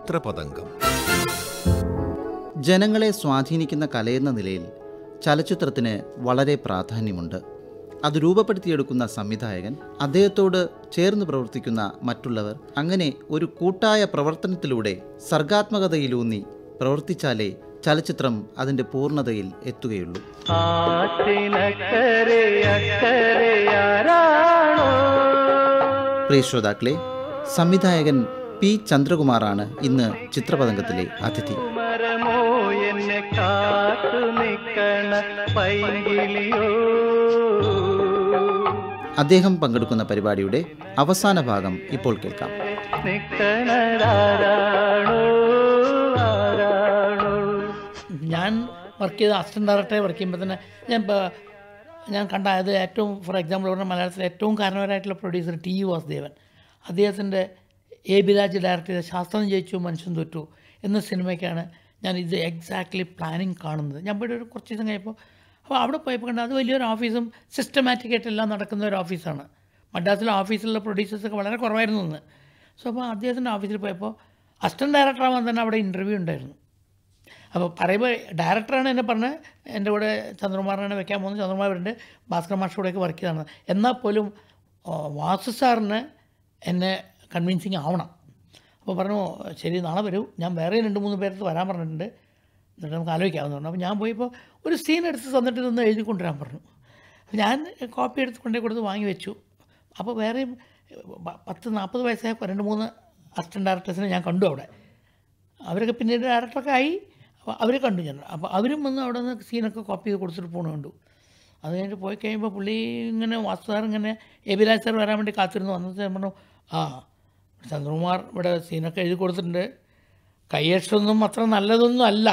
ചിത്രപതംഗം ജനങ്ങളെ സ്വാധീനിക്കുന്ന കലയെന്ന നിലയിൽ ചലച്ചിത്രത്തിന് വളരെ പ്രാധാന്യമുണ്ട് അത് രൂപപ്പെടുത്തിയെടുക്കുന്ന സംവിധായകൻ അദ്ദേഹത്തോട് ചേർന്ന് പ്രവർത്തിക്കുന്ന മറ്റുള്ളവർ അങ്ങനെ ഒരു കൂട്ടായ പ്രവർത്തനത്തിലൂടെ സർഗാത്മകതയിലൂന്നി പ്രവർത്തിച്ചാലേ ചലച്ചിത്രം അതിൻ്റെ പൂർണ്ണതയിൽ എത്തുകയുള്ളൂ ആറ്റിനക്കരെ അക്കരയാരാണോ പ്രിയ ശ്രോതാക്കളെ സംവിധായകൻ പി ചന്ദ്രകുമാറാണ് ഇന്ന് ചിത്രപതംഗത്തിലെ അതിഥി മരമോ എന്നെ കാത്തു നിക്കണ പൈങ്കിളിയോ അദ്ദേഹം പങ്കെടുക്കുന്ന പരിപാടിയുടെ അവസാന ഭാഗം ഇപ്പോൾ കേൾക്കാം നിക്കണതാരാണോ ആരാണോ ഞാൻ വർക്ക് ചെയ്ത അസിസ്റ്റന്റ് ഡയറക്ടറെ വർക്ക് ചെയ്യുമ്പോൾ തന്നെ ഞാൻ ഇപ്പോൾ ഞാൻ കണ്ട അത് ഏറ്റവും ഫോർ എക്സാമ്പിൾ പറഞ്ഞാൽ മലയാളത്തിലെ ഏറ്റവും കാരണവരായിട്ടുള്ള പ്രൊഡ്യൂസർ ടി യു വാസുദേവൻ അദ്ദേഹത്തിൻ്റെ എ ബിരാജ് ഡയറക്ട് ചെയ്ത ശാസ്ത്രം ജയിച്ചു മനുഷ്യൻ തോറ്റു എന്ന സിനിമയ്ക്കാണ് ഞാൻ ഇത് എക്സാക്ട്ലി പ്ലാനിങ് കാണുന്നത് ഞാൻ പോയിട്ട് ഒരു കുറച്ച് ദിവസം കഴിയുമ്പോൾ അപ്പോൾ അവിടെ പോയപ്പോൾ കണ്ട അത് വലിയൊരു ഓഫീസും സിസ്റ്റമാറ്റിക് ആയിട്ട് എല്ലാം നടക്കുന്ന ഒരു ഓഫീസാണ് മദ്രാസിലെ ഓഫീസിലുള്ള പ്രൊഡ്യൂസേഴ്സൊക്കെ വളരെ കുറവായിരുന്നു എന്ന് സോ അപ്പോൾ അദ്ദേഹത്തിൻ്റെ ഓഫീസിൽ പോയപ്പോൾ അസിസ്റ്റൻറ്റ് ഡയറക്ടർ ആവാൻ തന്നെ അവിടെ ഇൻ്റർവ്യൂ ഉണ്ടായിരുന്നു അപ്പോൾ പറയുമ്പോൾ ഡയറക്ടറാണ് എന്നെ പറഞ്ഞ് എൻ്റെ കൂടെ ചന്ദ്രകുമാറിനെ വെക്കാൻ പോകുന്നത് ചന്ദ്രകുമാർ വരുന്നുണ്ട് ഭാസ്കർ മാഷ് കൂടെയൊക്കെ വർക്ക് ചെയ്താണ് എന്നാൽ പോലും ആ, വാസു സാറിന് എന്നെ കൺവിൻസിങ് ആവണം അപ്പോൾ പറഞ്ഞു ശരി നാളെ വരൂ ഞാൻ വേറെ രണ്ട് മൂന്ന് പേർക്ക് വരാൻ പറഞ്ഞിട്ടുണ്ട് എന്നിട്ട് നമുക്ക് ആലോചിക്കാമെന്ന് പറഞ്ഞു അപ്പോൾ ഞാൻ പോയപ്പോൾ ഒരു സീൻ എടുത്ത് തന്നിട്ട് ഇതൊന്ന് എഴുതി കൊണ്ടുവരാൻ പറഞ്ഞു അപ്പോൾ ഞാൻ കോപ്പി എടുത്ത് കൊണ്ടേ കൊടുത്ത് വാങ്ങി വെച്ചു അപ്പോൾ വേറെയും പ- പത്ത് നാൽപ്പത് വയസ്സായ രണ്ട് മൂന്ന് അസിസ്റ്റൻറ്റ് ഡയറക്ടേഴ്സിനെ ഞാൻ കണ്ടു അവിടെ അവരൊക്കെ പിന്നീട് ഡയറക്ടറൊക്കെ ആയി അപ്പോൾ അവർ കണ്ടു ഞാൻ അപ്പോൾ അവരും വന്ന് അവിടെ നിന്ന് സീനൊക്കെ കോപ്പി ചെയ്ത് കൊടുത്തിട്ട് പോണ കണ്ടു അത് കഴിഞ്ഞിട്ട് പോയി കഴിയുമ്പോൾ പുള്ളി ഇങ്ങനെ വാസ്തുസാർ ഇങ്ങനെ എബിരാജ് സാർ വരാൻ വേണ്ടി കാത്തിരുന്നു വന്നിട്ട് ഞാൻ പറഞ്ഞു ആ ചന്ദ്രകുമാർ ഇവിടെ സീനൊക്കെ എഴുതി കൊടുത്തിട്ടുണ്ട് കയ്യക്ഷരമൊന്നും അത്ര നല്ലതൊന്നും അല്ല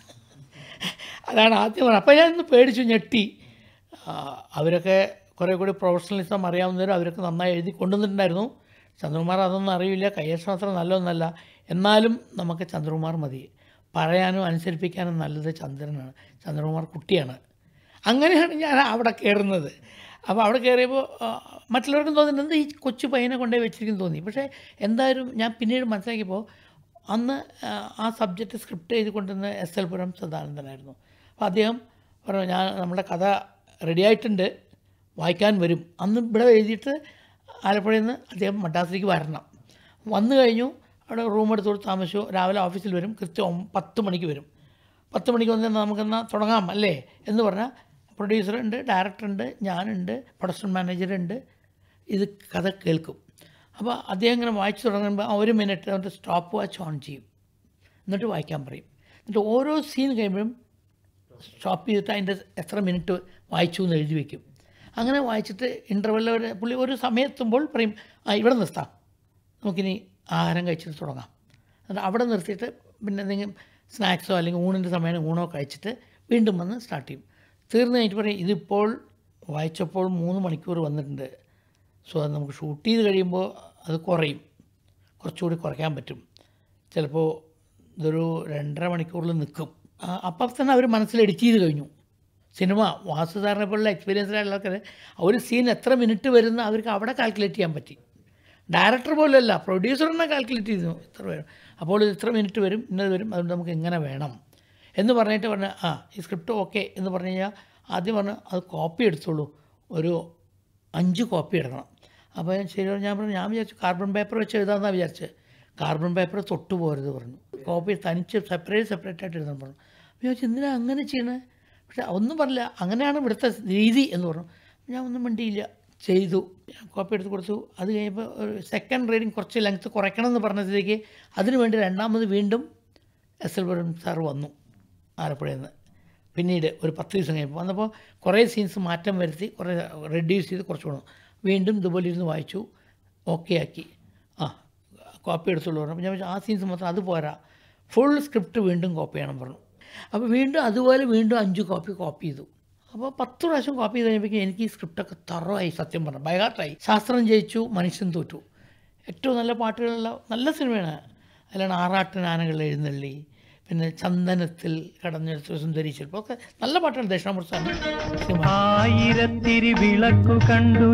അതാണ് ആദ്യം പറഞ്ഞത് അപ്പോൾ ഞാൻ ഇന്ന് പേടിച്ചു ഞെട്ടി ആ, അവരൊക്കെ കുറേ കൂടി പ്രൊഫഷണലിസം അറിയാവുന്നവർ അവരൊക്കെ നന്നായി എഴുതി കൊണ്ടുവന്നിട്ടുണ്ടായിരുന്നു ചന്ദ്രകുമാർ അതൊന്നും അറിയില്ല കയ്യക്ഷരം അത്ര നല്ലതൊന്നല്ല എന്നാലും നമുക്ക് ചന്ദ്രകുമാർ മതി പറയാനും അനുസരിപ്പിക്കാനും നല്ലത് ചന്ദ്രനാണ് ചന്ദ്രകുമാർ കുട്ടിയാണ് അങ്ങനെയാണ് ഞാൻ അവിടെ കയറുന്നത് അപ്പോൾ അവിടെ കയറിയപ്പോൾ ആ, മറ്റുള്ളവർക്കും തോന്നുന്നത് എന്താ ഈ കൊച്ചു പയ്യനെ കൊണ്ടേ വെച്ചിരിക്കുന്നു തോന്നി പക്ഷേ എന്തായാലും ഞാൻ പിന്നീട് മനസ്സിലാക്കിയപ്പോൾ അന്ന് ആ, ആ സബ്ജക്റ്റ് സ്ക്രിപ്റ്റ് എഴുതി കൊണ്ടുവന്ന എസ് എൽ പുരം സദാനന്ദനായിരുന്നു അപ്പോൾ അദ്ദേഹം പറഞ്ഞു ഞാൻ നമ്മുടെ കഥ റെഡി ആയിട്ടുണ്ട് വായിക്കാൻ വരും അന്ന് ഇവിടെ എഴുതിയിട്ട് ആലപ്പുഴയിൽ നിന്ന് അദ്ദേഹം മദ്രാസിലേക്ക് വരണം വന്നു കഴിഞ്ഞു അവിടെ റൂം എടുത്ത് കൊടുത്ത് താമസിച്ചു രാവിലെ ഓഫീസിൽ വരും കൃത്യം ഒം- പത്ത് മണിക്ക് വരും പത്ത് മണിക്ക് വന്നാൽ നമുക്കെന്നാൽ തുടങ്ങാം അല്ലേ എന്ന് പറഞ്ഞാൽ പ്രൊഡ്യൂസറുണ്ട് ഡയറക്ടറുണ്ട് ഞാനുണ്ട് പ്രൊഡക്ഷൻ മാനേജറുണ്ട് ഇത് കഥ കേൾക്കും അപ്പോൾ അദ്ദേഹം ഇങ്ങനെ വായിച്ചു തുടങ്ങുമ്പോൾ ആ ഒരു മിനിറ്റ് എന്നിട്ട് സ്റ്റോപ്പ് വാച്ച് ഓൺ ചെയ്യും എന്നിട്ട് വായിക്കാൻ പറയും എന്നിട്ട് ഓരോ സീൻ കഴിയുമ്പോഴും സ്റ്റോപ്പ് ചെയ്തിട്ട് അതിൻ്റെ എത്ര മിനിറ്റ് വായിച്ചു എന്ന് എഴുതി വയ്ക്കും അങ്ങനെ വായിച്ചിട്ട് ഇൻ്റർവെല്ലിൽ ഒരു പുള്ളി ഒരു സമയത്തുമ്പോൾ പറയും ആ ഇവിടെ നിർത്താം നമുക്കിനി ആഹാരം കഴിച്ചിട്ട് തുടങ്ങാം എന്നിട്ട് അവിടെ നിർത്തിയിട്ട് പിന്നെ എന്തെങ്കിലും സ്നാക്സോ അല്ലെങ്കിൽ ഊണിൻ്റെ സമയം ഊണോ കഴിച്ചിട്ട് വീണ്ടും വന്ന് സ്റ്റാർട്ട് ചെയ്യും തീർന്നു കഴിഞ്ഞിട്ട് പറയും ഇതിപ്പോൾ വായിച്ചപ്പോൾ മൂന്ന് മണിക്കൂർ വന്നിട്ടുണ്ട് സോ അത് നമുക്ക് ഷൂട്ട് ചെയ്ത് കഴിയുമ്പോൾ അത് കുറയും കുറച്ചുകൂടി കുറയ്ക്കാൻ പറ്റും ചിലപ്പോൾ ഇതൊരു രണ്ടര മണിക്കൂറിൽ നിൽക്കും ആ- അപ്പം തന്നെ അവർ മനസ്സിൽ എഡിറ്റ് ചെയ്ത് കഴിഞ്ഞു സിനിമ വാസു സാറിനെ പോലുള്ള എക്സ്പീരിയൻസിലുള്ള ആൾക്കാർ ഒരു സീൻ എത്ര മിനിറ്റ് വരുന്ന അവർക്ക് അവിടെ കാൽക്കുലേറ്റ് ചെയ്യാൻ പറ്റി ഡയറക്ടർ പോലെയല്ല പ്രൊഡ്യൂസറിനെ കാൽക്കുലേറ്റ് ചെയ്തു ഇത്ര വരും അപ്പോൾ ഇത് ഇത്ര മിനിറ്റ് വരും ഇന്നത് വരും അതുകൊണ്ട് നമുക്ക് ഇങ്ങനെ വേണം എന്ന് പറഞ്ഞിട്ട് പറഞ്ഞ ആ ഈ സ്ക്രിപ്റ്റ് ഓക്കെ എന്ന് പറഞ്ഞു കഴിഞ്ഞാൽ ആദ്യം പറഞ്ഞു അത് കോപ്പി എടുത്തോളൂ ഒരു അഞ്ച് കോപ്പി എടുക്കണം അപ്പോൾ ഞാൻ ശരി ഞാൻ പറഞ്ഞു ഞാൻ വിചാരിച്ചു കാർബൺ പേപ്പർ വെച്ച് എഴുതാമെന്നാണ് വിചാരിച്ചത് കാർബൺ പേപ്പർ തൊട്ട് പോരുത് പറഞ്ഞു കോപ്പി തനിച്ച് സെപ്പറേറ്റ് സെപ്പറേറ്റ് ആയിട്ട് എഴുതാൻ പറഞ്ഞു അപ്പോൾ ഞാൻ ചോദിച്ചു എന്തിനാ അങ്ങനെ ചെയ്യണേ പക്ഷെ ഒന്നും പറഞ്ഞില്ല അങ്ങനെയാണ് ഇവിടുത്തെ രീതി എന്ന് പറഞ്ഞു ഞാൻ ഒന്നും മിണ്ടിയില്ല ചെയ്തു ഞാൻ കോപ്പി എടുത്ത് കൊടുത്തു അത് കഴിയുമ്പോൾ ഒരു സെക്കൻഡ് റീഡിങ് കുറച്ച് ലെങ്ത്ത് കുറയ്ക്കണം എന്ന് പറഞ്ഞതിലേക്ക് അതിനു വേണ്ടി രണ്ടാമത് വീണ്ടും എസ് എൽ പുരം സാർ വന്നു ആലപ്പുഴയിൽ നിന്ന് പിന്നീട് ഒരു പത്ത് ദിവസം കഴിയുമ്പോൾ വന്നപ്പോൾ കുറേ സീൻസ് മാറ്റം വരുത്തി കുറേ റെഡ്യൂസ് ചെയ്ത് കുറച്ച് കൊണ്ടു വീണ്ടും ഇതുപോലെ ഇരുന്ന് വായിച്ചു ഓക്കെ ആക്കി ആ കോപ്പി എടുത്തോളൂ പറഞ്ഞു അപ്പോൾ ഞാൻ വിചാരിച്ചു, ആ സീൻസ് മാത്രം അത് പോരാ ഫുൾ സ്ക്രിപ്റ്റ് വീണ്ടും കോപ്പി ചെയ്യണം പറഞ്ഞു അപ്പോൾ വീണ്ടും അതുപോലെ വീണ്ടും അഞ്ച് കോപ്പി കോപ്പി ചെയ്തു അപ്പോൾ പത്ത് പ്രാവശ്യം കോപ്പി ചെയ്ത് കഴിയുമ്പോഴേക്കും എനിക്ക് ഈ സ്ക്രിപ്റ്റൊക്കെ തറവായി സത്യം പറഞ്ഞു ബൈഹാർട്ടായി ശാസ്ത്രം ജയിച്ചു മനുഷ്യൻ തോറ്റു ഏറ്റവും നല്ല പാട്ടുകളുള്ള നല്ല സിനിമയാണ് അതിലാണ് ആറാട്ടൻ ആനകൾ എഴുന്നള്ളി പിന്നെ ചന്ദനത്തിൽ കടഞ്ഞെടുത്ത സുന്ദരി ശില്പം ഒക്കെ നല്ല പാട്ടാണ് ദക്ഷിണാമൂർത്തി സാറിന് സിനിമ ആയിരത്തിരി വിളക്കു കണ്ടു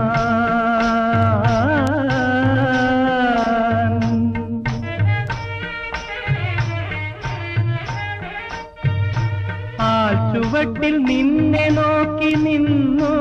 ഞാൻ ചുവട്ടിൽ നിന്നെ നോക്കി നിന്നു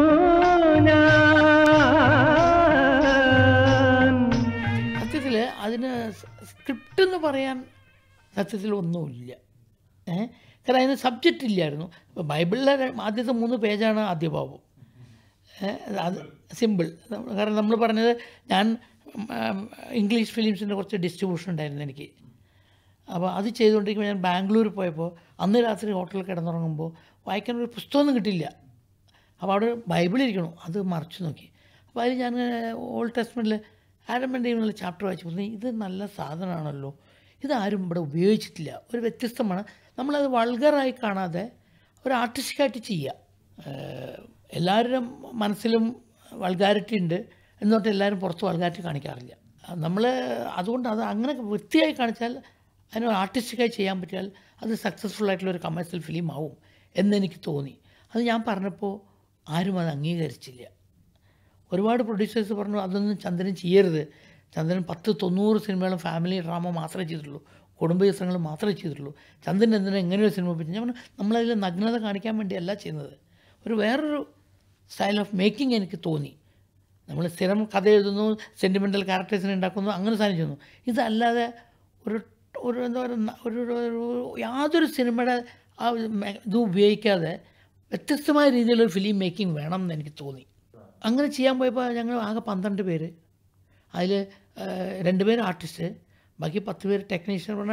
ഞാൻ സത്യത്തിൽ അതിന് സ്ക്രിപ്റ്റ് എന്ന് പറയാൻ സത്യത്തിൽ ഒന്നുമില്ല ഏ കാരണം അതിന് സബ്ജക്റ്റ് ഇല്ലായിരുന്നു ഇപ്പോൾ ബൈബിളിലെ ര- ആദ്യത്തെ മൂന്ന് പേജാണ് ആദ്യഭാവം ഏ, അത് സിമ്പിൾ കാരണം നമ്മൾ പറഞ്ഞത് ഞാൻ ഉം, ഇംഗ്ലീഷ് ഫിലിംസിൻ്റെ കുറച്ച് ഡിസ്ട്രിബ്യൂഷൻ ഉണ്ടായിരുന്നു എനിക്ക് അപ്പോൾ അത് ചെയ്തുകൊണ്ടിരിക്കുമ്പോൾ ഞാൻ ബാംഗ്ലൂർ പോയപ്പോൾ അന്ന് രാത്രി ഹോട്ടലിൽ കിടന്നുറങ്ങുമ്പോൾ വായിക്കാൻ ഒരു പുസ്തകമൊന്നും കിട്ടില്ല അപ്പോൾ അവിടെ ബൈബിൾ ഇരിക്കണം അത് മറിച്ച് നോക്കി അപ്പോൾ അതിൽ ഞാൻ ഓൾഡ് ടെസ്റ്റ്മെൻറ്റിൽ ആരംഭൻ്റെ എന്നുള്ള ചാപ്റ്റർ വായിച്ചപ്പോൾ ഇത് നല്ല സാധനമാണല്ലോ ഇതാരും ഇവിടെ ഉപയോഗിച്ചിട്ടില്ല ഒരു വ്യത്യസ്തമാണ് നമ്മളത് വൾഗറായി കാണാതെ ഒരു ആർട്ടിസ്റ്റിക്കായിട്ട് ചെയ്യുക ഏഹ് എല്ലാവരുടെ മനസ്സിലും വൾഗാരിറ്റി ഉണ്ട് എന്നിട്ട് എല്ലാവരും പുറത്ത് വൾഗാരിറ്റി കാണിക്കാറില്ല നമ്മൾ അതുകൊണ്ട് അത് അങ്ങനെ വൃത്തിയായി കാണിച്ചാൽ അതിന് ആർട്ടിസ്റ്റിക്കായി ചെയ്യാൻ പറ്റിയാൽ അത് സക്സസ്ഫുൾ ആയിട്ടുള്ള ഒരു കമേഴ്സ്യൽ ഫിലിം ആവും എന്നെനിക്ക് തോന്നി അത് ഞാൻ പറഞ്ഞപ്പോൾ ആരും അത് അംഗീകരിച്ചില്ല ഒരുപാട് പ്രൊഡ്യൂസേഴ്സ് പറഞ്ഞു അതൊന്നും ചന്ദ്രൻ ചെയ്യരുത് ചന്ദ്രൻ പത്ത് തൊണ്ണൂറ് സിനിമകളും ഫാമിലി ഡ്രാമ മാത്രമേ ചെയ്തിട്ടുള്ളൂ കുടുംബ ചിത്രങ്ങൾ മാത്രമേ ചെയ്തിട്ടുള്ളൂ ചന്ദ്രൻ എന്തിനാ എങ്ങനെ ഒരു സിനിമ പറ്റി ഞാൻ പറഞ്ഞു നമ്മളതിൽ നഗ്നത കാണിക്കാൻ വേണ്ടിയല്ല ചെയ്യുന്നത് ഒരു വേറൊരു സ്റ്റൈൽ ഓഫ് മേക്കിംഗ് എനിക്ക് തോന്നി നമ്മൾ സ്ഥിരം കഥ എഴുതുന്നു സെൻറ്റിമെൻ്റൽ ക്യാരക്ടേഴ്സിനെ ഉണ്ടാക്കുന്നു അങ്ങനെ സാധനം ചെയ്യുന്നു ഇതല്ലാതെ ഒരു ഒരു എന്താ പറയുക ഒരു ഒരു- ഒരു യാതൊരു സിനിമയുടെ ആ ഒരു മെ- ഇത് ഉപയോഗിക്കാതെ വ്യത്യസ്തമായ രീതിയിലൊരു ഫിലിം മേക്കിംഗ് വേണം എന്ന് എനിക്ക് തോന്നി അങ്ങനെ ചെയ്യാൻ പോയപ്പോൾ ഞങ്ങൾ ആകെ പന്ത്രണ്ട് പേര് അതിൽ രണ്ട് പേര് ആർട്ടിസ്റ്റ് ബാക്കി പത്ത് പേര് ടെക്നീഷ്യൻ പറഞ്ഞ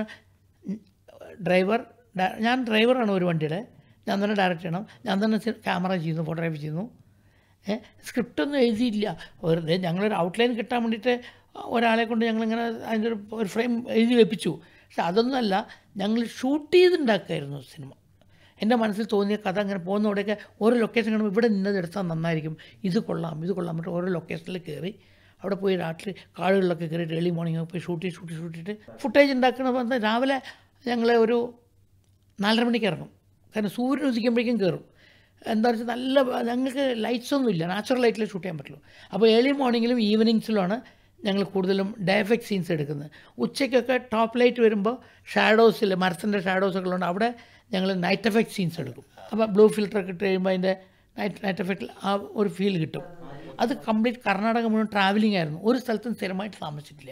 ഡ്രൈവർ ഡ- ഞാൻ ഡ്രൈവറാണ് ഒരു വണ്ടിയുടെ ഞാൻ തന്നെ ഡയറക്റ്റ് ചെയ്യണം ഞാൻ തന്നെ ക്യാമറ ചെയ്യുന്നു ഫോട്ടോഗ്രാഫി ചെയ്യുന്നു സ്ക്രിപ്റ്റൊന്നും എഴുതിയില്ല വെറുതെ ഞങ്ങളൊരു ഔട്ട്ലൈൻ കിട്ടാൻ വേണ്ടിയിട്ട് ഒരാളെ കൊണ്ട് ഞങ്ങളിങ്ങനെ അതിൻ്റെ ഒരു ഒരു ഫ്രെയിം എഴുതി വെപ്പിച്ചു പക്ഷെ അതൊന്നുമല്ല ഞങ്ങൾ ഷൂട്ട് ചെയ്തുണ്ടാക്കുമായിരുന്നു സിനിമ എൻ്റെ മനസ്സിൽ തോന്നിയ കഥ അങ്ങനെ പോകുന്നവിടെയൊക്കെ ഓരോ ലൊക്കേഷൻ കാണുമ്പോൾ ഇവിടെ നിന്നത് എടുത്താൽ നന്നായിരിക്കും ഇത് കൊള്ളാം ഇത് കൊള്ളാം എന്നിട്ട് ഓരോ ലൊക്കേഷനിൽ കയറി അവിടെ പോയി രാത്രി കാടുകളിലൊക്കെ കയറിയിട്ട് ഏർലി മോർണിംഗ് പോയി ഷൂട്ട് ചെയ്ത് ഷൂട്ട് ഷൂട്ട് ചെയ്തിട്ട് ഫുട്ടേജ് ഉണ്ടാക്കണ പറഞ്ഞാൽ രാവിലെ ഞങ്ങൾ ഒരു നാലര മണിക്ക് ഇറങ്ങും കാരണം സൂര്യൻ ഉദിക്കുമ്പോഴേക്കും കയറും എന്താ വെച്ചാൽ നല്ല ഞങ്ങൾക്ക് ലൈറ്റ്സ് ഒന്നും ഇല്ല നാച്ചുറൽ ലൈറ്റിൽ ഷൂട്ട് ചെയ്യാൻ പറ്റുള്ളൂ അപ്പോൾ ഏർലി മോർണിംഗിലും ഈവനിങ്സിലുമാണ് ഞങ്ങൾ കൂടുതലും ഡയഫക്ട് സീൻസ് എടുക്കുന്നത് ഉച്ചയ്ക്കൊക്കെ ടോപ്പ് ലൈറ്റ് വരുമ്പോൾ ഷാഡോസിൽ മരത്തിൻ്റെ ഷാഡോസൊക്കെ ഉള്ളതുകൊണ്ട് അവിടെ ഞങ്ങൾ നൈറ്റ് എഫക്ട് സീൻസ് എടുക്കും അപ്പോൾ ബ്ലൂ ഫിൽറ്ററൊക്കെ ഇട്ട് കഴിയുമ്പോൾ അതിൻ്റെ നൈറ്റ് നൈറ്റ് എഫക്റ്റിൽ ആ ഒരു ഫീൽ കിട്ടും അത് കംപ്ലീറ്റ് കർണാടക മുഴുവൻ ട്രാവലിംഗ് ആയിരുന്നു ഒരു സ്ഥലത്തും സ്ഥിരമായിട്ട് താമസിച്ചിട്ടില്ല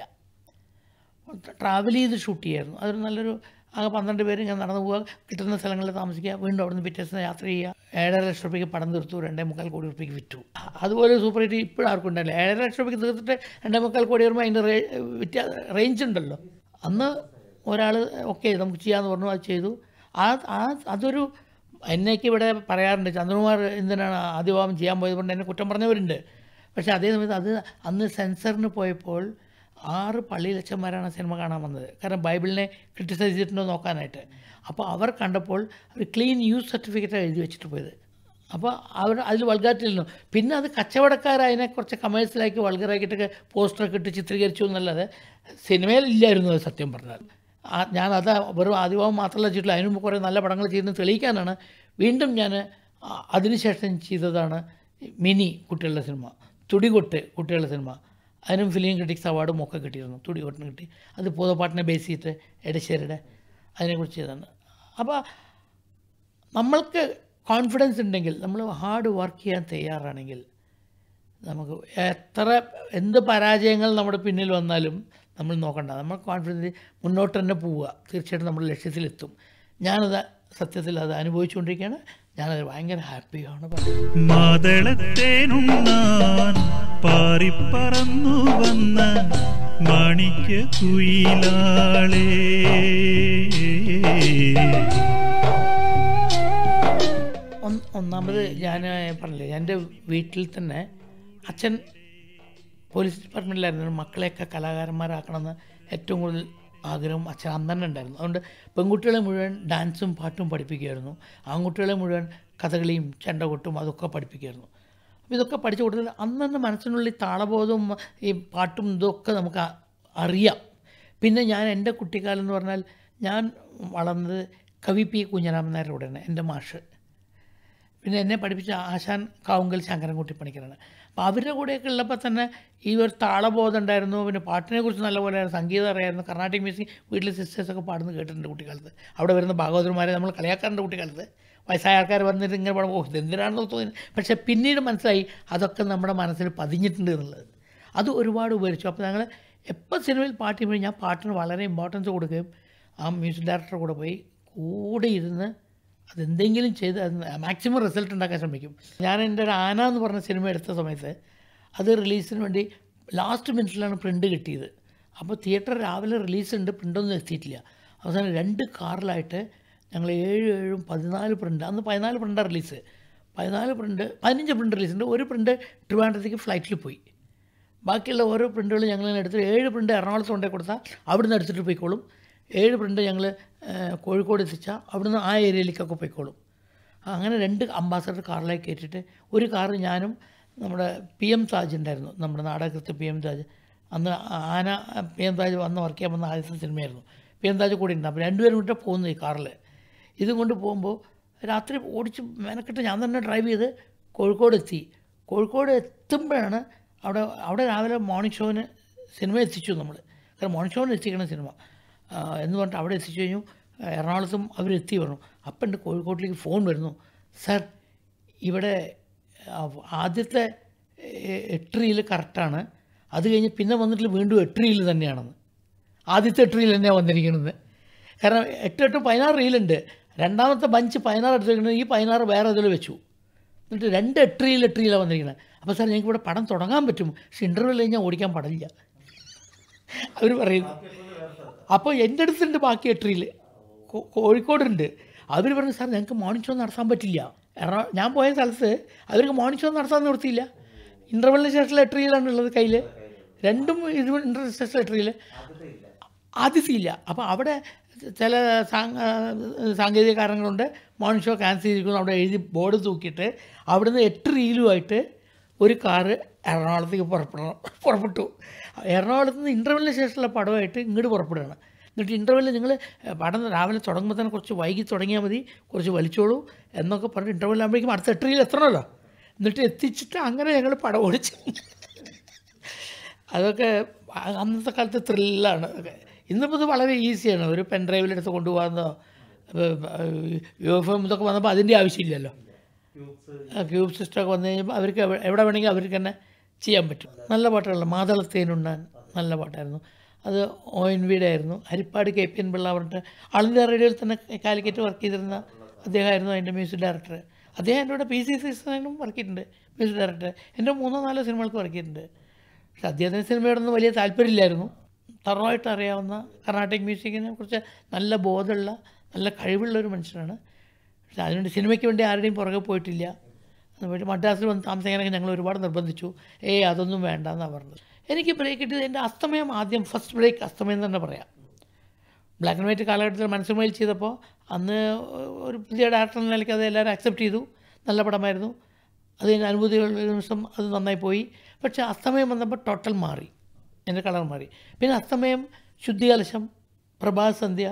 ട്രാവൽ ചെയ്ത് ഷൂട്ട് ചെയ്യായിരുന്നു അതൊരു നല്ലൊരു ആകെ പന്ത്രണ്ട് പേര് ഞാൻ നടന്നു പോവുക കിട്ടുന്ന സ്ഥലങ്ങളിൽ താമസിക്കുക വീണ്ടും അവിടുന്ന് പിറ്റേ ദിവസം യാത്ര ചെയ്യുക ഏഴര ലക്ഷം രൂപയ്ക്ക് പടം തീർത്തു രണ്ടേ മുക്കാൽ കോടി രൂപയ്ക്ക് വിറ്റു അതുപോലെ സൂപ്പർ ഹിറ്റ് ഇപ്പോഴും ആർക്കും ഉണ്ടായില്ല ഏഴര ലക്ഷം രൂപയ്ക്ക് തീർത്തിട്ട് രണ്ടേ മുക്കാൽ കോടി വരുമ്പോൾ അതിൻ്റെ റേ വിറ്റ റേഞ്ച് ഉണ്ടല്ലോ അന്ന് ഒരാൾ ഓക്കെ നമുക്ക് ചെയ്യാമെന്ന് പറഞ്ഞു അത് ചെയ്തു ആ ആ അതൊരു എന്നേക്ക് ഇവിടെ പറയാറുണ്ട് ചന്ദ്രകുമാർ എന്തിനാണ് ആദ്യഭാവം ചെയ്യാൻ പോയത് കൊണ്ട് എന്നെ കുറ്റം പറഞ്ഞവരുണ്ട് പക്ഷേ അതേ സമയത്ത് അത് അന്ന് സെൻസറിന് പോയപ്പോൾ ആറ് പള്ളിയിലച്ചന്മാരാണ് സിനിമ കാണാൻ വന്നത് കാരണം ബൈബിളിനെ ക്രിട്ടിസൈസ് ചെയ്തിട്ടുണ്ടോ നോക്കാനായിട്ട് അപ്പോൾ അവർ കണ്ടപ്പോൾ അവർ ക്ലീൻ യൂസ് സർട്ടിഫിക്കറ്റ് എഴുതി വെച്ചിട്ട് പോയത് അപ്പോൾ അവർ അതിൽ വൾഗാറ്റിരുന്നു പിന്നെ അത് കച്ചവടക്കാർ അതിനെ കുറച്ച് കമേഴ്സ്യലാക്കി വൾഗറാക്കിയിട്ടൊക്കെ പോസ്റ്ററൊക്കെ ഇട്ട് ചിത്രീകരിച്ചു എന്നല്ലാതെ സിനിമയിലില്ലായിരുന്നു അത് സത്യം പറഞ്ഞാൽ ആ ഞാൻ അത് വെറും ആദിഭാവം മാത്രമല്ല ചെയ്തിട്ടില്ല അതിന് മുമ്പ് കുറേ നല്ല പടങ്ങൾ ചെയ്യുന്നത് തെളിയിക്കാനാണ് വീണ്ടും ഞാൻ ആ- അതിനുശേഷം ചെയ്തതാണ് മിനി കുട്ടികളുടെ സിനിമ തുടികൊട്ട് കുട്ടികളുടെ സിനിമ അതിനും ഫിലിം ക്രിറ്റിക്സ് അവാർഡും ഒക്കെ കിട്ടിയിരുന്നു തുടികൊട്ടിന് കിട്ടി അത് പൂതപ്പാട്ടിനെ ബേസ് ചെയ്തിട്ട് എടശ്ശേരിയുടെ അതിനെക്കുറിച്ച് ചെയ്തതാണ് അപ്പോൾ നമ്മൾക്ക് കോൺഫിഡൻസ് ഉണ്ടെങ്കിൽ നമ്മൾ ഹാർഡ് വർക്ക് ചെയ്യാൻ തയ്യാറാണെങ്കിൽ നമുക്ക് എത്ര എന്ത് പരാജയങ്ങൾ നമ്മുടെ പിന്നിൽ വന്നാലും നമ്മൾ നോക്കണ്ട നമ്മൾ കോൺഫിഡൻസ് മുന്നോട്ട് തന്നെ പോവുക തീർച്ചയായിട്ടും നമ്മൾ ലക്ഷ്യത്തിലെത്തും ഞാനത് സത്യത്തിൽ അത് അനുഭവിച്ചുകൊണ്ടിരിക്കുകയാണ് ഞാനത് ഭയങ്കര ഹാപ്പിയാണ് പറയുന്നത് മാതളത്തേനുണ്ണാൻ പാറിപ്പറന്നു വന്ന മാണിക്യ കുയിലാളേ ഒന്ന് ഒന്നാമത് ഞാൻ പറഞ്ഞില്ലേ എൻ്റെ വീട്ടിൽ തന്നെ അച്ഛൻ പോലീസ് ഡിപ്പാർട്ട്മെൻറ്റിലായിരുന്നു മക്കളെയൊക്കെ കലാകാരന്മാരാക്കണമെന്ന് ഏറ്റവും കൂടുതൽ ആഗ്രഹം അച്ഛൻ അന്ന് തന്നെ ഉണ്ടായിരുന്നു അതുകൊണ്ട് പെൺകുട്ടികളെ മുഴുവൻ ഡാൻസും പാട്ടും പഠിപ്പിക്കുമായിരുന്നു ആൺകുട്ടികളെ മുഴുവൻ കഥകളിയും ചെണ്ടകൊട്ടും അതൊക്കെ പഠിപ്പിക്കുമായിരുന്നു അപ്പോൾ ഇതൊക്കെ പഠിച്ചു കൊടുത്തത് അന്ന് തന്നെ മനസ്സിനുള്ളിൽ താളബോധവും ഈ പാട്ടും ഇതൊക്കെ നമുക്ക് അ- അറിയാം പിന്നെ ഞാൻ എൻ്റെ കുട്ടിക്കാലം എന്ന് പറഞ്ഞാൽ ഞാൻ വളർന്നത് കവി പി കുഞ്ഞരാമൻ നായരുടെ കൂടെയാണ് എൻ്റെ മാഷ് പിന്നെ എന്നെ പഠിപ്പിച്ച ആശാൻ കാവുങ്കൽ ശങ്കരൻകുട്ടി പണിക്കരാണ് അപ്പോൾ അവരുടെ കൂടെയൊക്കെ ഉള്ളപ്പോൾ തന്നെ ഈ ഒരു താളബോധം ഉണ്ടായിരുന്നു പിന്നെ പാട്ടിനെ കുറിച്ച് നല്ലപോലെ സംഗീതം അറിയായിരുന്നു കർണാട്ടിക് മ്യൂസിക് വീട്ടിലെ സിസ്റ്റേഴ്സൊക്കെ പാടുന്നത് കേട്ടിട്ടുണ്ട് കുട്ടിക്കാലത്ത് അവിടെ വരുന്ന ഭാഗവതന്മാരെ നമ്മൾ കളിയാക്കാറുണ്ട് കുട്ടിക്കാലത്ത് വയസ്സായ ആൾക്കാർ വന്നിട്ട് ഇങ്ങനെ പാടും ഓ ഇതെന്തിനാണെന്ന് തോന്നി പക്ഷേ പിന്നീട് മനസ്സിലായി അതൊക്കെ നമ്മുടെ മനസ്സിൽ പതിഞ്ഞിട്ടുണ്ട് എന്നുള്ളത് അത് ഒരുപാട് ഉപകരിച്ചു അപ്പോൾ ഞങ്ങൾ എപ്പോൾ സിനിമയിൽ പാട്ട് ചെയ്യുമ്പോഴും ഞാൻ പാട്ടിന് വളരെ ഇമ്പോർട്ടൻസ് കൊടുക്കുകയും ആ മ്യൂസിക് ഡയറക്ടറുടെ കൂടെ പോയി കൂടെ ഇരുന്ന് അതെന്തെങ്കിലും ചെയ്ത് അത് മാക്സിമം റിസൾട്ട് ഉണ്ടാക്കാൻ ശ്രമിക്കും ഞാൻ എൻ്റെ ഒരു ആന എന്ന് പറഞ്ഞ സിനിമ എടുത്ത സമയത്ത് അത് റിലീസിന് വേണ്ടി ലാസ്റ്റ് മിനിറ്റിലാണ് പ്രിൻ്റ് കിട്ടിയത് അപ്പോൾ തിയേറ്റർ രാവിലെ റിലീസ് ഉണ്ട് പ്രിൻ്റൊന്നും എത്തിയിട്ടില്ല അവസാനം രണ്ട് കാറിലായിട്ട് ഞങ്ങൾ ഏഴ് ഏഴും പതിനാല് പ്രിൻ്റ് അന്ന് പതിനാല് പ്രിൻ്റാണ് റിലീസ് പതിനാല് പ്രിൻ്റ് പതിനഞ്ച് പ്രിൻ്റ് റിലീസ് ഉണ്ട് ഒരു പ്രിൻ്റ് ട്രിവാൻഡ്രത്തേക്ക് ഫ്ലൈറ്റിൽ പോയി ബാക്കിയുള്ള ഓരോ പ്രിൻ്റുകളും ഞങ്ങൾ എടുത്ത് ഏഴ് പ്രിൻ്റ് എറണാകുളത്ത് കൊണ്ടേ കൊടുത്താൽ അവിടുന്ന് എടുത്തിട്ട് പോയിക്കോളും ഏഴ് പ്രിൻ്റ് ഞങ്ങൾ കോഴിക്കോട് എത്തിച്ചാൽ അവിടുന്ന് ആ ഏരിയയിലേക്കൊക്കെ പോയിക്കോളും അങ്ങനെ രണ്ട് അംബാസഡർ കാറിലേക്ക് കയറ്റിയിട്ട് ഒരു കാറ് ഞാനും നമ്മുടെ പി എം താജ് ഉണ്ടായിരുന്നു നമ്മുടെ നാടകൃത്ത് പി എം താജ് അന്ന് ആന പി എം താജ് വന്ന് വർക്ക് ചെയ്യാൻ വന്ന ആദ്യത്തെ സിനിമയായിരുന്നു പി എം താജ് കൂടി ഉണ്ട് അപ്പോൾ രണ്ടുപേരും കൂടെ പോകുന്നു ഈ കാറിൽ ഇതും കൊണ്ട് പോകുമ്പോൾ രാത്രി ഓടിച്ച് മെനക്കെട്ട് ഞാൻ തന്നെ ഡ്രൈവ് ചെയ്ത് കോഴിക്കോട് എത്തി കോഴിക്കോട് എത്തുമ്പോഴാണ് അവിടെ അവിടെ രാവിലെ മോർണിംഗ് ഷോവിന് സിനിമ എത്തിച്ചു നമ്മൾ കാരണം മോർണിംഗ് ഷോവിന് എത്തിക്കണം സിനിമ ആ, എന്ന് പറഞ്ഞിട്ട് അവിടെ എത്തിച്ചു കഴിഞ്ഞു എറണാകുളത്തും അവരെത്തി പറഞ്ഞു അപ്പം എൻ്റെ കോഴിക്കോട്ടിലേക്ക് ഫോൺ വരുന്നു സാർ ഇവിടെ ആ, ആദ്യത്തെ എ- എട്ട് റീല് കറക്റ്റാണ് അത് കഴിഞ്ഞ് പിന്നെ വന്നിട്ട് വീണ്ടും എട്ട് റീല് തന്നെയാണെന്ന് ആദ്യത്തെ എട്ട് റീൽ തന്നെയാണ് വന്നിരിക്കുന്നത് കാരണം എട്ട് എട്ട് പതിനാറ് റീലുണ്ട് രണ്ടാമത്തെ ബഞ്ച് പതിനാറ് എടുത്തിരിക്കുന്നത് ഈ പതിനാറ് വേറെ ഇതിൽ വെച്ചു എന്നിട്ട് രണ്ട് എട്ട് റീൽ എട്ട് റീലാണ് വന്നിരിക്കുന്നത് അപ്പോൾ സാർ ഞങ്ങൾക്ക് ഇവിടെ പടം തുടങ്ങാൻ പറ്റും പക്ഷെ ഇൻ്റർവ്യൂ കഴിഞ്ഞാൽ ഓടിക്കാൻ പാടില്ല അവർ പറയുന്നു അപ്പോൾ എൻ്റെ അടുത്തുണ്ട് ബാക്കി എട്ട് റീൽ കോഴിക്കോടുണ്ട് അവർ പറഞ്ഞു സാർ ഞങ്ങൾക്ക് മോർണിംഗ് ഷോ നടത്താൻ പറ്റില്ല എറണാ ഞാൻ പോയ സ്ഥലത്ത് അവർക്ക് മോർണിംഗ് ഷോ നടത്താൻ നിർത്തിയില്ല ഇൻ്റർവെല്ലിന് ശേഷമുള്ള എട്ട് റീലാണ് ഉള്ളത് കയ്യിൽ രണ്ടും ഇൻ്റർവെൽ ശേഷമുള്ള എട്ട് റീൽ ആദ്യത്തില്ല അപ്പോൾ അവിടെ ചില സാങ്- ആ, സാങ്കേതിക കാരണങ്ങളുണ്ട് മോർണിംഗ് ഷോ ക്യാൻസൽ ചെയ്തിരിക്കുന്നു അവിടെ എഴുതി ബോർഡ് തൂക്കിയിട്ട് അവിടുന്ന് എട്ട് റീലുമായിട്ട് ഒരു കാറ് എറണാകുളത്തേക്ക് പുറപ്പെടണം പുറപ്പെട്ടു എറണാകുളത്ത് നിന്ന് ഇൻ്റർവെല്ലിന് ശേഷമുള്ള പടമായിട്ട് ഇങ്ങോട്ട് പുറപ്പെടുകയാണ് എന്നിട്ട് ഇൻ്റർവെല്ലിൽ നിങ്ങൾ പടം രാവിലെ തുടങ്ങുമ്പോൾ തന്നെ കുറച്ച് വൈകി തുടങ്ങിയാൽ മതി കുറച്ച് വലിച്ചോളൂ എന്നൊക്കെ പറഞ്ഞ് ഇൻ്റർവെല്ലാകുമ്പോഴേക്കും അടുത്ത എട്ട് റീൽ എത്തണമല്ലോ എന്നിട്ട് എത്തിച്ചിട്ട് അങ്ങനെ ഞങ്ങൾ പടം ഓടിച്ച് അതൊക്കെ അ- അന്നത്തെ കാലത്ത് ത്രില്ലാണ് അതൊക്കെ ഇന്നിപ്പോൾ ഇത് വളരെ ഈസിയാണ് ഒരു പെൻ ഡ്രൈവിലെടുത്ത് കൊണ്ടുപോകാമെന്നോ യു എഫ് എം ഇതൊക്കെ വന്നപ്പോൾ അതിൻ്റെ ആവശ്യമില്ലല്ലോ ക്യൂബ് സിസ്റ്റമൊക്കെ വന്നു കഴിഞ്ഞപ്പോൾ അവർക്ക് എവ- എവിടെ വേണമെങ്കിൽ അവർക്ക് തന്നെ ചെയ്യാൻ പറ്റും നല്ല പാട്ടുകളാണ് മാതളത്തേനുണ്ണാൻ നല്ല പാട്ടായിരുന്നു അത് ഒ എൻ വിയുടെ ആയിരുന്നു Harippad K P N Pillai പറഞ്ഞിട്ട് ആളിൻ്റെ റേഡിയോയിൽ തന്നെ കാലിക്കറ്റ് വർക്ക് ചെയ്തിരുന്ന അദ്ദേഹമായിരുന്നു അതിൻ്റെ മ്യൂസിക് ഡയറക്ടർ അദ്ദേഹം എൻ്റെ കൂടെ പി സി സിസ്റ്ററിനും വർക്ക് ചെയ്തിട്ടുണ്ട് മ്യൂസിക് ഡയറക്ടർ എൻ്റെ മൂന്നോ നാലോ സിനിമകൾക്ക് വർക്ക് ചെയ്തിട്ടുണ്ട് പക്ഷെ അദ്ദേഹത്തിന് സിനിമയോടൊന്നും വലിയ താല്പര്യമില്ലായിരുന്നു തറവായിട്ട് അറിയാവുന്ന കർണാട്ടിക് മ്യൂസിക്കിനെ കുറിച്ച് നല്ല ബോധമുള്ള നല്ല കഴിവുള്ള ഒരു മനുഷ്യനാണ് പക്ഷെ അതിനുവേണ്ടി സിനിമയ്ക്ക് വേണ്ടി ആരുടെയും പുറകെ പോയിട്ടില്ല അതുപോലെ മദ്രാസിൽ വന്ന് താമസിക്കാനൊക്കെ ഞങ്ങൾ ഒരുപാട് നിർബന്ധിച്ചു ഏയ് അതൊന്നും വേണ്ട എന്നാണ് പറഞ്ഞത് എനിക്ക് ബ്രേക്ക് കിട്ടിയത് എൻ്റെ അസ്തമയം ആദ്യം ഫസ്റ്റ് ബ്രേക്ക് അസ്തമയം തന്നെ പറയാം ബ്ലാക്ക് ആൻഡ് വൈറ്റ് കാലഘട്ടത്തിൽ മനസ്സുമയിൽ ചെയ്തപ്പോൾ അന്ന് ഒരു പുതിയ ഡയറക്ടർ എന്ന നിലയ്ക്ക് അത് എല്ലാവരും അക്സെപ്റ്റ് ചെയ്തു നല്ല പടമായിരുന്നു അത് കഴിഞ്ഞ് അനുഭൂതികൾ ഒരു നിമിഷം അത് നന്നായി പോയി പക്ഷേ അസ്തമയം വന്നപ്പോൾ ടോട്ടൽ മാറി എൻ്റെ കളർ മാറി പിന്നെ അസ്തമയം ശുദ്ധികലശം പ്രഭാത് സന്ധ്യ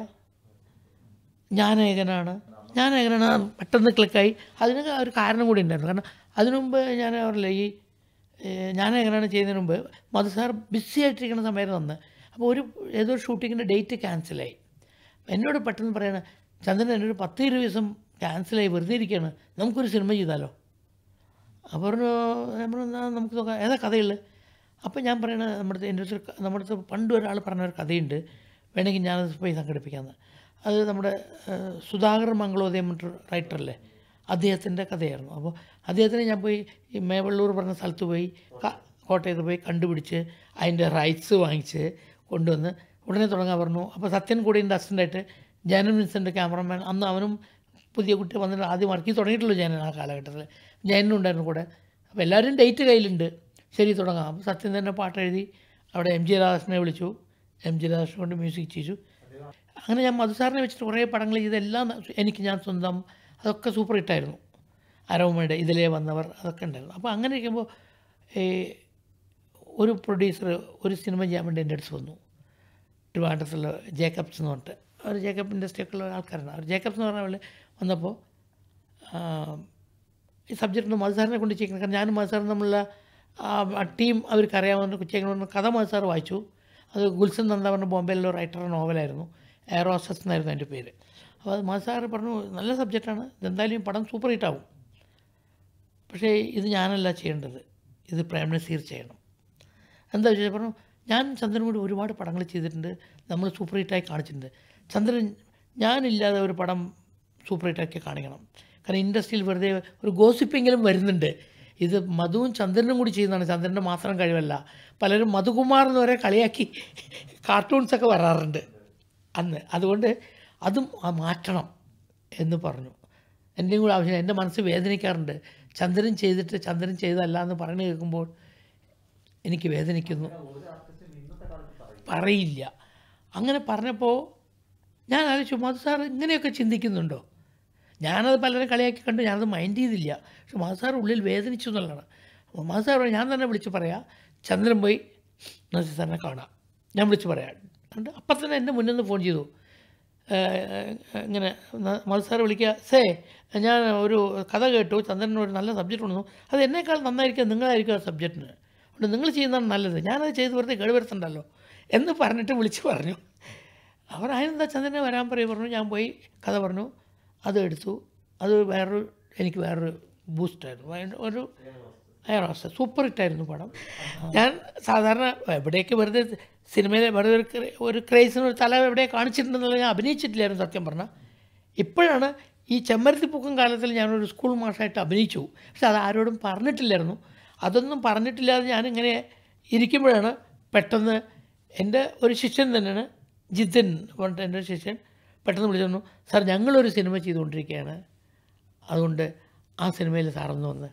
ഞാനേകനാണ് ഞാനേകനാണ് പെട്ടെന്ന് ക്ലിക്കായി അതിന് ഒരു കാരണം കൂടി ഉണ്ടായിരുന്നു കാരണം അതിനു മുമ്പ് ഞാൻ പറഞ്ഞില്ല ഈ ഏഹ്, ഞാനേകനാണ് ചെയ്യുന്നതിന് മുമ്പ് മധു സാർ ബിസി ആയിട്ടിരിക്കുന്ന സമയത്ത് വന്ന് അപ്പോൾ ഒരു ഏതോ ഷൂട്ടിങ്ങിൻ്റെ ഡേറ്റ് ക്യാൻസലായി എന്നോട് പെട്ടെന്ന് പറയണ ചന്ദ്രൻ എന്നൊരു പത്ത് ഇരുപത് ദിവസം ക്യാൻസലായി വെറുതെ ഇരിക്കുകയാണ് നമുക്കൊരു സിനിമ ചെയ്താലോ അപ്പോൾ പറഞ്ഞു നമ്മൾ എന്നാ നമുക്ക് നോക്കാം ഏതാ കഥയുള്ളത് അപ്പോൾ ഞാൻ പറയണ നമ്മുടെ അടുത്ത് എൻ്റെ അടുത്ത് ഒരു ക- നമ്മുടെ അടുത്ത് പണ്ട് ഒരാൾ പറഞ്ഞ ഒരു കഥയുണ്ട് വേണമെങ്കിൽ ഞാനത് പോയി സംഘടിപ്പിക്കാമെന്ന് അത് നമ്മുടെ ഏഹ്, സുധാകർ മംഗളോദയം പറഞ്ഞിട്ട് റൈറ്ററല്ലേ അദ്ദേഹത്തിൻ്റെ കഥയായിരുന്നു അപ്പോൾ അദ്ദേഹത്തിന് ഞാൻ പോയി ഈ മേവള്ളൂർ പറഞ്ഞ സ്ഥലത്ത് പോയി ക- കോട്ടയത്ത് പോയി കണ്ടുപിടിച്ച് അതിൻ്റെ റൈറ്റ്സ് വാങ്ങിച്ച് കൊണ്ടുവന്ന് ഉടനെ തുടങ്ങാൻ പറഞ്ഞു അപ്പോൾ സത്യൻ കൂടി എൻ്റെ അസിസ്റ്റൻ്റായിട്ട് ജാനൻ വിൻസൻ്റെ ക്യാമറമാൻ അന്ന് അവനും പുതിയ കുട്ടി വന്നിട്ട് ആദ്യം വർക്ക് ചെയ്ത് തുടങ്ങിയിട്ടുള്ളൂ ജാനൻ ആ കാലഘട്ടത്തിൽ ജാനും ഉണ്ടായിരുന്നു കൂടെ അപ്പോൾ എല്ലാവരും ഡേറ്റ് കയ്യിലുണ്ട് ശരി തുടങ്ങാം അപ്പോൾ സത്യൻ തന്നെ പാട്ട് എഴുതി അവിടെ എം ജി രാധാകൃഷ്ണനെ വിളിച്ചു എം ജി രാധാകൃഷ്ണൻ കൊണ്ട് മ്യൂസിക് ചെയ്തു അങ്ങനെ ഞാൻ മധുസാറിനെ വെച്ചിട്ട് കുറേ പടങ്ങൾ ചെയ്തെല്ലാം എനിക്ക് ഞാൻ സ്വന്തം അതൊക്കെ സൂപ്പർ ഹിറ്റായിരുന്നു അരോമയുടെ ഇതിലേ വന്നവർ അതൊക്കെ ഉണ്ടായിരുന്നു അപ്പോൾ അങ്ങനെ ഇരിക്കുമ്പോൾ ഈ ഒരു പ്രൊഡ്യൂസർ ഒരു സിനിമ ചെയ്യാൻ വേണ്ടി എൻ്റെ അടുത്ത് വന്നു ട്രിവാൻഡ്രത്തുള്ള ജേക്കബ്സ് എന്ന് പറഞ്ഞിട്ട് അവർ ജേക്കബ് ഇൻഡസ്ട്രിയൊക്കെ ഉള്ള ആൾക്കാരാണ് അവർ ജേക്കബ്സ് എന്ന് പറഞ്ഞ പോലെ വന്നപ്പോൾ ഈ സബ്ജക്റ്റ് മധുസാറിനെ കൊണ്ട് ചെയ്യിക്കണം കാരണം ഞാനും മധുസാറും തമ്മിലുള്ള ആ ടീം അവർക്ക് അറിയാവുന്ന ചെയ്യണമെന്ന് കഥ മധുസാർ വായിച്ചു അത് ഗുൽസൻ നന്ദ പറഞ്ഞ ബോംബെയിലുള്ള റൈറ്ററുടെ നോവലായിരുന്നു എയറോസസ് എന്നായിരുന്നു അതിൻ്റെ പേര് അപ്പോൾ അത് മധുസാർ പറഞ്ഞു നല്ല സബ്ജക്റ്റാണ് ഇതെന്തായാലും ഈ പടം സൂപ്പർ ഹിറ്റ് ആവും പക്ഷേ ഇത് ഞാനല്ല ചെയ്യേണ്ടത് ഇത് പ്രേം നസീർ ചെയ്യണം എന്താ വെച്ചാൽ പറഞ്ഞു ഞാൻ ചന്ദ്രൻ കൂടി ഒരുപാട് പടങ്ങൾ ചെയ്തിട്ടുണ്ട് നമ്മൾ സൂപ്പർ ഹിറ്റായി കാണിച്ചിട്ടുണ്ട് ചന്ദ്രൻ ഞാനില്ലാതെ ഒരു പടം സൂപ്പർ ഹിറ്റാക്കി കാണിക്കണം കാരണം ഇൻഡസ്ട്രിയിൽ വെറുതെ ഒരു ഗോസിപ്പെങ്കിലും വരുന്നുണ്ട് ഇത് മധുവും ചന്ദ്രനും കൂടി ചെയ്യുന്നതാണ് ചന്ദ്രൻ്റെ മാത്രം കഴിവല്ല പലരും മധുകുമാർ എന്ന് വരെ കളിയാക്കി കാർട്ടൂൺസൊക്കെ വരാറുണ്ട് അന്ന് അതുകൊണ്ട് അതും ആ മാറ്റണം എന്ന് പറഞ്ഞു എൻ്റെയും കൂടെ ആവശ്യം എൻ്റെ മനസ്സ് വേദനിക്കാറുണ്ട് ചന്ദ്രൻ ചെയ്തിട്ട് ചന്ദ്രൻ ചെയ്തതല്ല എന്ന് പറഞ്ഞു കേൾക്കുമ്പോൾ എനിക്ക് വേദനിക്കുന്നു പറയില്ല അങ്ങനെ പറഞ്ഞപ്പോൾ ഞാൻ ആലോചിച്ചു മധു സാർ ഇങ്ങനെയൊക്കെ ചിന്തിക്കുന്നുണ്ടോ ഞാനത് പലരും കളിയാക്കി കണ്ട് ഞാനത് മൈൻഡ് ചെയ്തില്ല പക്ഷെ മധു സാർ ഉള്ളിൽ വേദനിച്ചു എന്നുള്ളതാണ് അപ്പോൾ മധു സാർ പറഞ്ഞു, ഞാൻ തന്നെ വിളിച്ച് പറയാം ചന്ദ്രൻ പോയി നസീർ സാറിനെ കാണാം ഞാൻ വിളിച്ച് പറയാം എന്നിട്ട് അപ്പം തന്നെ എൻ്റെ മുന്നിൽ നിന്ന് ഫോൺ ചെയ്തു ഏഹ് ഇങ്ങനെ ന- മധു സാറ് വിളിക്കുക സേ ഞാൻ ഒരു കഥ കേട്ടു ചന്ദ്രന് ഒരു നല്ല സബ്ജക്റ്റ് ഉണ്ടെന്നു അത് എന്നേക്കാൾ നന്നായിരിക്കും നിങ്ങളായിരിക്കും ആ സബ്ജക്റ്റിന് അതുകൊണ്ട് നിങ്ങൾ ചെയ്യുന്നതാണ് നല്ലത് ഞാനത് ചെയ്ത് വെറുതെ കേടുവരുത്തണ്ടല്ലോ എന്ന് പറഞ്ഞിട്ട് വിളിച്ച് പറഞ്ഞു അവർ അതിനെന്താ ചന്ദ്രനെ വരാൻ പറയും പറഞ്ഞു ഞാൻ പോയി കഥ പറഞ്ഞു അത് എടുത്തു അത് വേറൊരു എനിക്ക് വേറൊരു ബൂസ്റ്റായിരുന്നു ഭയങ്കര ഒരു അയറാവസ്ഥ സൂപ്പർ ഹിറ്റായിരുന്നു പടം ഞാൻ സാധാരണ എവിടെയൊക്കെ വെറുതെ സിനിമയിൽ വെറുതെ ഒരു ക്രേ- ഒരു ക്രേസിന് ഒരു തല എവിടെ കാണിച്ചിട്ടുണ്ടെന്നുള്ള ഞാൻ അഭിനയിച്ചിട്ടില്ലായിരുന്നു സത്യം പറഞ്ഞാൽ ഇപ്പോഴാണ് ഈ ചെമ്മരത്തിപ്പൂക്കം കാലത്തിൽ ഞാനൊരു സ്കൂൾ മാഷായിട്ട് അഭിനയിച്ചു പക്ഷെ അത് ആരോടും പറഞ്ഞിട്ടില്ലായിരുന്നു അതൊന്നും പറഞ്ഞിട്ടില്ലാതെ ഞാനിങ്ങനെ ഇരിക്കുമ്പോഴാണ് പെട്ടെന്ന് എൻ്റെ ഒരു ശിഷ്യൻ തന്നെയാണ് ജിതിൻ പറഞ്ഞിട്ട് എൻ്റെ ഒരു ശിഷ്യൻ പെട്ടെന്ന് വിളിച്ചു പറഞ്ഞു സാർ ഞങ്ങളൊരു സിനിമ ചെയ്തുകൊണ്ടിരിക്കുകയാണ് അതുകൊണ്ട് ആ സിനിമയിൽ സാറൊന്ന് വന്ന്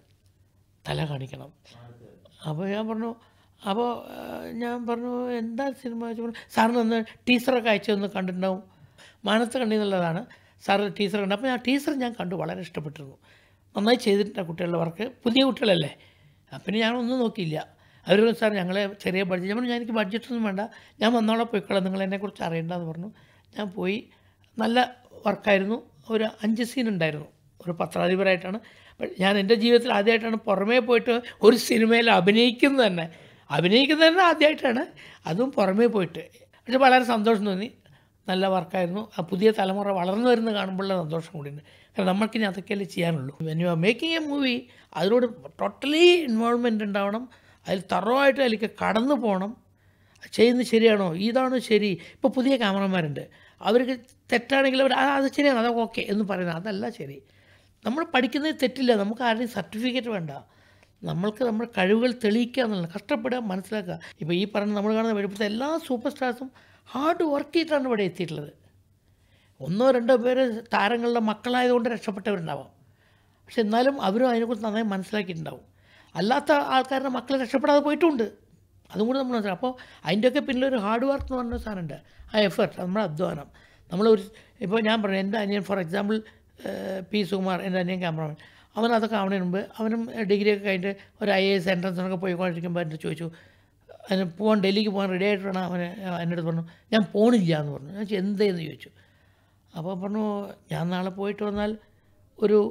തല കാണിക്കണം അപ്പോൾ ഞാൻ പറഞ്ഞു അപ്പോൾ ഞാൻ പറഞ്ഞു എന്താ സിനിമ വെച്ച് പറഞ്ഞു സാറിന് ഒന്ന് ടീച്ചറൊക്കെ അയച്ചൊന്ന് കണ്ടിട്ടുണ്ടാവും മാനത്ത് കണ്ണിന്നുള്ളതാണ് സാറ് ടീച്ചർ കണ്ടു അപ്പോൾ ഞാൻ ടീച്ചർ ഞാൻ കണ്ടു വളരെ ഇഷ്ടപ്പെട്ടിരുന്നു നന്നായി ചെയ്തിട്ടുണ്ട് ആ കുട്ടികളുടെ വർക്ക് പുതിയ കുട്ടികളല്ലേ അപ്പം പിന്നെ ഞാനൊന്നും നോക്കിയില്ല അവർ പറഞ്ഞു, സാർ ഞങ്ങളെ ചെറിയ ബഡ്ജറ്റ് ഞാൻ പറഞ്ഞു ഞാൻ എനിക്ക് ബഡ്ജറ്റൊന്നും വേണ്ട ഞാൻ വന്നോളെ പോയിക്കോളാം നിങ്ങൾ എന്നെക്കുറിച്ച് അറിയണ്ടെന്ന് പറഞ്ഞു ഞാൻ പോയി നല്ല വർക്കായിരുന്നു ഒരു അഞ്ച് സീൻ ഉണ്ടായിരുന്നു ഒരു പത്രാധിപരായിട്ടാണ് പക്ഷേ ഞാൻ എൻ്റെ ജീവിതത്തിൽ ആദ്യമായിട്ടാണ് പുറമേ പോയിട്ട് ഒരു സിനിമയിൽ അഭിനയിക്കുന്നത് തന്നെ അഭിനയിക്കുന്നത് തന്നെ ആദ്യമായിട്ടാണ് അതും പുറമേ പോയിട്ട് പക്ഷെ വളരെ സന്തോഷം തോന്നി നല്ല വർക്കായിരുന്നു ആ പുതിയ തലമുറ വളർന്നു വരുന്ന കാണുമ്പോഴുള്ള സന്തോഷം കൂടിയുണ്ട് കാരണം നമ്മൾക്കിനി അതൊക്കെയല്ലേ ചെയ്യാനുള്ളൂ when you are making a movie അതിനോട് ടോട്ടലി ഇൻവോൾവ്മെൻ്റ് ഉണ്ടാവണം അതിൽ തറവായിട്ട് അതിലേക്ക് കടന്നു പോകണം ചെയ്യുന്നത് ശരിയാണോ ഇതാണ് ശരി ഇപ്പോൾ പുതിയ ക്യാമറമാരുണ്ട് അവർക്ക് തെറ്റാണെങ്കിൽ അവർ "ആ, അത് ശരിയാണ് അത് ഓക്കെ എന്ന് പറയുന്നത് അതല്ല ശരി നമ്മൾ പഠിക്കുന്നത് തെറ്റില്ല നമുക്ക് ആരുടെയും സർട്ടിഫിക്കറ്റ് വേണ്ട നമ്മൾക്ക് നമ്മുടെ കഴിവുകൾ തെളിയിക്കുക എന്നുള്ളത് കഷ്ടപ്പെടുക മനസ്സിലാക്കുക ഇപ്പോൾ ഈ പറഞ്ഞ നമ്മൾ കാണുന്ന വെളുപ്പത്തെ എല്ലാ സൂപ്പർ സ്റ്റാർസും ഹാർഡ് വർക്ക് ചെയ്തിട്ടാണ് ഇവിടെ എത്തിയിട്ടുള്ളത് ഒന്നോ രണ്ടോ പേര് താരങ്ങളുടെ മക്കളായതുകൊണ്ട് രക്ഷപ്പെട്ടവരുണ്ടാവാം പക്ഷെ എന്നാലും അവരും അതിനെക്കുറിച്ച് നന്നായി മനസ്സിലാക്കിയിട്ടുണ്ടാവും അല്ലാത്ത ആൾക്കാരുടെ മക്കൾ രക്ഷപ്പെടാതെ പോയിട്ടുണ്ട് അതും കൂടി നമ്മൾ മനസ്സിലാക്കും അപ്പോൾ അതിൻ്റെയൊക്കെ പിന്നിലൊരു ഹാർഡ് വർക്ക് എന്ന് പറഞ്ഞ സാധനമുണ്ട് ആ എഫേർട്ട് നമ്മുടെ അധ്വാനം നമ്മൾ ഒരു ഇപ്പോൾ ഞാൻ പറഞ്ഞു എൻ്റെ അനിയൻ ഫോർ എക്സാമ്പിൾ പി സുകുമാർ എൻ്റെ അനിയൻ ക്യാമറമാൻ അവൻ അതൊക്കെ ആവുന്നതിന് മുമ്പ് അവനും ഡിഗ്രിയൊക്കെ കഴിഞ്ഞിട്ട് ഒരു ഐ എ എസ് എൻട്രൻസിനൊക്കെ പോയിക്കൊണ്ടിരിക്കുമ്പോൾ എൻ്റെ ചോദിച്ചു അതിന് പോകാൻ ഡൽഹിക്ക് പോകാൻ റെഡി ആയിട്ട് വേണം അവന് എൻ്റെ അടുത്ത് പറഞ്ഞു ഞാൻ പോണില്ല എന്ന് പറഞ്ഞു ഞാൻ ചോദിച്ചു എന്തേന്ന് ചോദിച്ചു അപ്പോൾ പറഞ്ഞു ഞാൻ നാളെ പോയിട്ട് വന്നാൽ ഒരു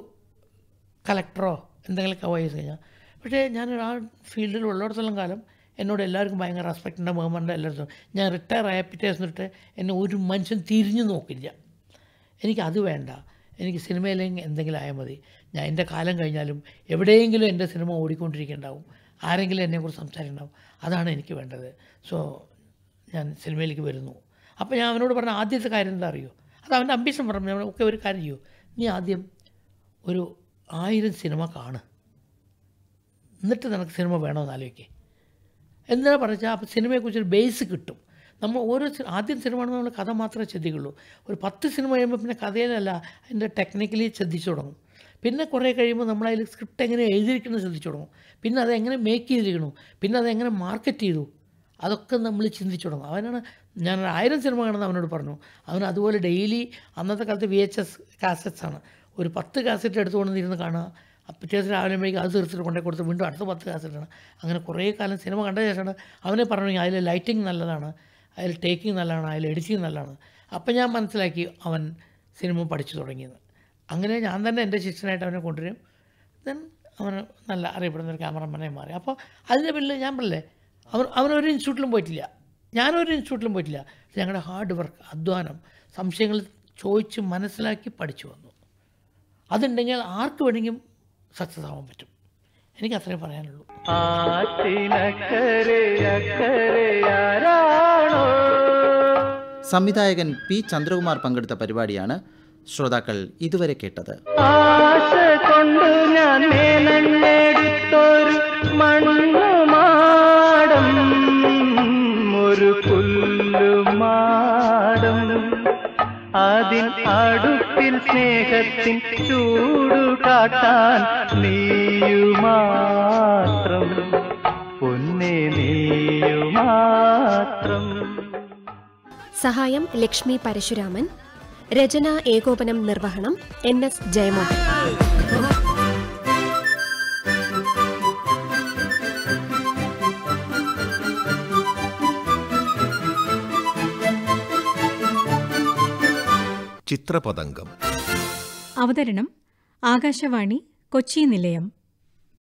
കലക്ടറോ എന്തെങ്കിലുമൊക്കെ വയസ്സ് കഴിഞ്ഞാൽ പക്ഷേ ഞാൻ ആ ഫീൽഡിൽ ഉള്ളിടത്തോളം കാലം എന്നോട് എല്ലാവർക്കും ഭയങ്കര റെസ്പെക്റ്റ് ഉണ്ട് ബഹുമാനുണ്ട് എല്ലായിടത്തും ഞാൻ റിട്ടയർ ആയ പിറ്റേ ദിവസം തൊട്ട് എന്നെ ഒരു മനുഷ്യൻ തിരിഞ്ഞു നോക്കില്ല എനിക്ക് അത് വേണ്ട എനിക്ക് സിനിമയിലെങ്കിൽ എന്തെങ്കിലും ആയാൽ മതി ഞാൻ എൻ്റെ കാലം കഴിഞ്ഞാലും എവിടെയെങ്കിലും എൻ്റെ സിനിമ ഓടിക്കൊണ്ടിരിക്കുന്നുണ്ടാവും ആരെങ്കിലും എന്നെക്കുറിച്ച് സംസാരിക്കുന്നുണ്ടാവും അതാണ് എനിക്ക് വേണ്ടത് സോ ഞാൻ സിനിമയിലേക്ക് വരുന്നു അപ്പോൾ ഞാൻ അവനോട് പറഞ്ഞ ആദ്യത്തെ കാര്യം എന്താ അറിയോ അത് അവൻ്റെ അംബീഷൻ പറഞ്ഞു ഞാൻ ഒക്കെ ഒരു കാര്യം ചെയ്യൂ നീ ആദ്യം ഒരു ആയിരം സിനിമ കാണ് എന്നിട്ട് നിനക്ക് സിനിമ വേണമെന്ന് ആലോചിക്കേ എന്തിനാ പറഞ്ഞാൽ അപ്പോൾ സിനിമയെക്കുറിച്ചൊരു ബേസ് കിട്ടും നമ്മൾ ഓരോ സി- ആദ്യം സിനിമ ആണെങ്കിൽ നമ്മൾ കഥ മാത്രമേ ശ്രദ്ധിക്കുള്ളൂ ഒരു പത്ത് സിനിമ കഴിയുമ്പോൾ പിന്നെ കഥയിലല്ല അതിൻ്റെ ടെക്നിക്കലി ശ്രദ്ധിച്ചു തുടങ്ങും പിന്നെ കുറേ കഴിയുമ്പോൾ നമ്മൾ അതിൽ സ്ക്രിപ്റ്റ് എങ്ങനെ എഴുതിയിരിക്കുന്നത് ശ്രദ്ധിച്ചു തുടങ്ങും പിന്നെ അത് എങ്ങനെ മേക്ക് ചെയ്തിരിക്കണു പിന്നെ അത് എങ്ങനെ മാർക്കറ്റ് ചെയ്തു അതൊക്കെ നമ്മൾ ചിന്തിച്ചു തുടങ്ങും അവനാണ് ഞാൻ ഒരു ആയിരം സിനിമ കാണുന്ന അവനോട് പറഞ്ഞു അവൻ അതുപോലെ ഡെയിലി അന്നത്തെ കാലത്ത് വി എച്ച് എസ് കാസറ്റ്സ് ആണ് ഒരു പത്ത് കാസറ്റ് എടുത്തുകൊണ്ട് ഇരുന്ന് കാണുക ആ പിറ്റേ ദിവസം രാവിലെ ആകുമ്പോഴേക്കും അത് തീർത്തിട്ട് കൊണ്ടേ കൊടുത്ത് വീണ്ടും അടുത്ത പത്ത് കാസറ്റാണ് അങ്ങനെ കുറേ കാലം സിനിമ കണ്ട ശേഷമാണ് അവനെ പറഞ്ഞു അതിൽ ലൈറ്റിംഗ് നല്ലതാണ് അതിൽ ടേക്കിംഗ് നല്ലതാണ് അതിൽ എഡിറ്റിംഗ് നല്ലതാണ് അപ്പം ഞാൻ മനസ്സിലാക്കി അവൻ സിനിമ പഠിച്ചു തുടങ്ങിയത് അങ്ങനെ ഞാൻ തന്നെ എൻ്റെ ശിഷ്യനായിട്ട് അവനെ കൊണ്ടുവരും ദെൻ അവന് നല്ല അറിയപ്പെടുന്ന ഒരു ക്യാമറമാനായി മാറി അപ്പോൾ അതിൻ്റെ പേരിൽ ഞാൻ പറഞ്ഞില്ലേ അവൻ അവനൊരു ഇൻസ്റ്റിറ്റ്യൂട്ടിലും പോയിട്ടില്ല ഞാനൊരു ഇൻസ്റ്റിറ്റ്യൂട്ടിലും പോയിട്ടില്ല പക്ഷെ ഞങ്ങളുടെ ഹാർഡ് വർക്ക് അധ്വാനം സംശയങ്ങൾ ചോദിച്ച് മനസ്സിലാക്കി പഠിച്ചു വന്നു അതുണ്ടെങ്കിൽ ആർക്ക് വേണമെങ്കിലും സക്സസ് ആവാൻ പറ്റും എനിക്ക് അത്രേ പറയാനുള്ളൂ ആറ്റിനക്കരെ അക്കരെ ആരാണോ സംവിധായകൻ പി ചന്ദ്രകുമാർ പങ്കെടുത്ത പരിപാടിയാണ് ശ്രോതാക്കൾ ഇതുവരെ കേട്ടത് ആശ കൊണ്ട് ഞാൻ മേനഞ്ഞെടുത്തൊരു മണ്ണുമാടം ഒരു പുല്ലുമാടം അതിൻ അടുപ്പിൽ സ്നേഹത്തിൻ ചൂടു കാട്ടാൻ നീയുമാത്രം പൊന്നെ നീയുമാത്രം സഹായം ലക്ഷ്മി പരശുരാമൻ രചന ഏകോപനം നിർവഹണം എൻ എസ് ജയമോഹൻ ചിത്രപതംഗം അവതരണം ആകാശവാണി കൊച്ചി നിലയം